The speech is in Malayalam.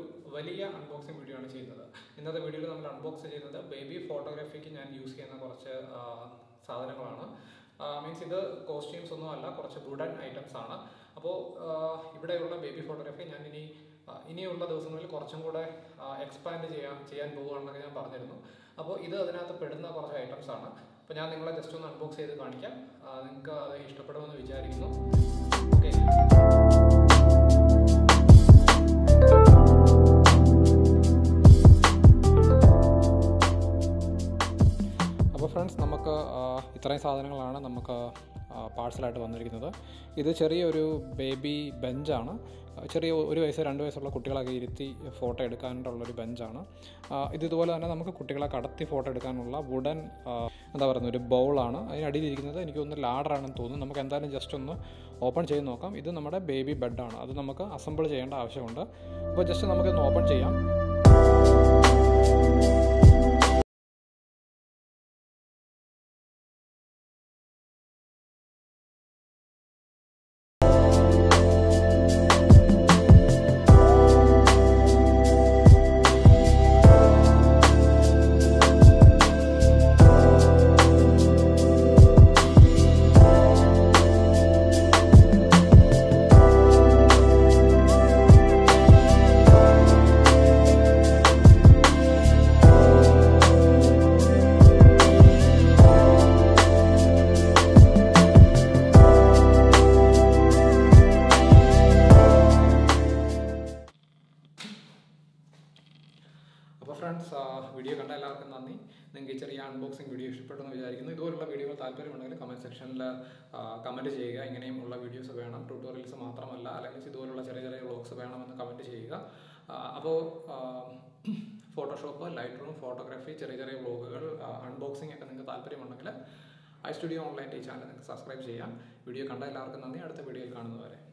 വലിയ അൺബോക്സിംഗ് വീഡിയോ ആണ് ചെയ്യുന്നത് ഇന്നത്തെ വീഡിയോയിൽ നമ്മൾ അൺബോക്സ് ചെയ്യുന്നത് ബേബി ഫോട്ടോഗ്രാഫിക്ക് ഞാൻ യൂസ് ചെയ്യുന്ന കുറച്ച് ആ, സാധനങ്ങളാണ് മീൻസ് ഇത് കോസ്റ്റ്യൂംസ് ഒന്നും അല്ല കുറച്ച് വുഡൻ ഐറ്റംസ് ആണ് അപ്പോൾ ഇവിടെയുള്ള ബേബി ഫോട്ടോഗ്രാഫി ഞാൻ ഇനി ആ, ഇനിയുള്ള ദിവസങ്ങളിൽ കുറച്ചും കൂടെ എക്സ്പാൻഡ് ചെയ്യാൻ ചെയ്യാൻ പോകുകയാണെന്നൊക്കെ ഞാൻ പറഞ്ഞിരുന്നു അപ്പോൾ ഇത് അതിനകത്ത് പെടുന്ന കുറച്ച് ഐറ്റംസ് ആണ് അപ്പോൾ ഞാൻ നിങ്ങളെ ജസ്റ്റ് ഒന്ന് അൺബോക്സ് ചെയ്ത് കാണിക്കാം ആ, നിങ്ങൾക്ക് അത് ഇഷ്ടപ്പെടുമെന്ന് വിചാരിക്കുന്നു ഓക്കെ അപ്പോൾ ഫ്രണ്ട്സ് നമുക്ക് ആ, ഇത്രയും സാധനങ്ങളാണ് നമുക്ക് പാഴ്സലായിട്ട് വന്നിരിക്കുന്നത് ഇത് ചെറിയൊരു ബേബി ബെഞ്ചാണ് ആ, ചെറിയ ഒരു വയസ്സ് രണ്ട് വയസ്സുള്ള കുട്ടികളൊക്കെ ഇരുത്തി ഫോട്ടോ എടുക്കാനുള്ളൊരു ബെഞ്ചാണ് ആ, ഇത് ഇതുപോലെ തന്നെ നമുക്ക് കുട്ടികളെ കടത്തി ഫോട്ടോ എടുക്കാനുള്ള വുഡൻ എന്താ പറയുന്നത് ഒരു ബൗളാണ് അതിനടിയിലിരിക്കുന്നത് എനിക്ക് തോന്നുന്നു ലാഡറാണെന്ന് തോന്നുന്നു നമുക്ക് എന്തായാലും ജസ്റ്റ് ഒന്ന് ഓപ്പൺ ചെയ്ത് നോക്കാം ഇത് നമ്മുടെ ബേബി ബെഡാണ് അത് നമുക്ക് അസംബിൾ ചെയ്യേണ്ട ആവശ്യമുണ്ട് അപ്പോൾ ജസ്റ്റ് നമുക്കൊന്ന് ഓപ്പൺ ചെയ്യാം അപ്പോൾ ഫ്രണ്ട്സ് വീഡിയോ കണ്ട എല്ലാവർക്കും നന്ദി നിങ്ങൾക്ക് ഈ ചെറിയ അൺബോക്സിംഗ് വീഡിയോ ഇഷ്ടപ്പെട്ടെന്ന് വിചാരിക്കുന്നു ഇതുപോലുള്ള വീഡിയോകൾ താല്പര്യമുണ്ടെങ്കിൽ കമൻറ്റ് സെക്ഷനിൽ കമൻറ്റ് ചെയ്യുക ഇങ്ങനെയും ഉള്ള വീഡിയോസ് വേണം ട്യൂട്ടോറിയൽസ് മാത്രമല്ല അല്ലെങ്കിൽ ഇതുപോലുള്ള ചെറിയ ചെറിയ വ്ളോഗ്സ് വേണമെന്ന് കമൻറ്റ് ചെയ്യുക അപ്പോൾ ഫോട്ടോഷോപ്പ് ലൈറ്റ് റൂം ഫോട്ടോഗ്രാഫി ചെറിയ ചെറിയ വ്ളോഗുകൾ അൺബോക്സിംഗ് ഒക്കെ നിങ്ങൾക്ക് താല്പര്യമുണ്ടെങ്കിൽ ഐ സ്റ്റുഡിയോ ഓൺലൈൻ ഈ ചാനൽ നിങ്ങൾക്ക് സബ്സ്ക്രൈബ് ചെയ്യാം വീഡിയോ കണ്ട എല്ലാവർക്കും നന്ദി അടുത്ത വീഡിയോയിൽ കാണുന്നവരെ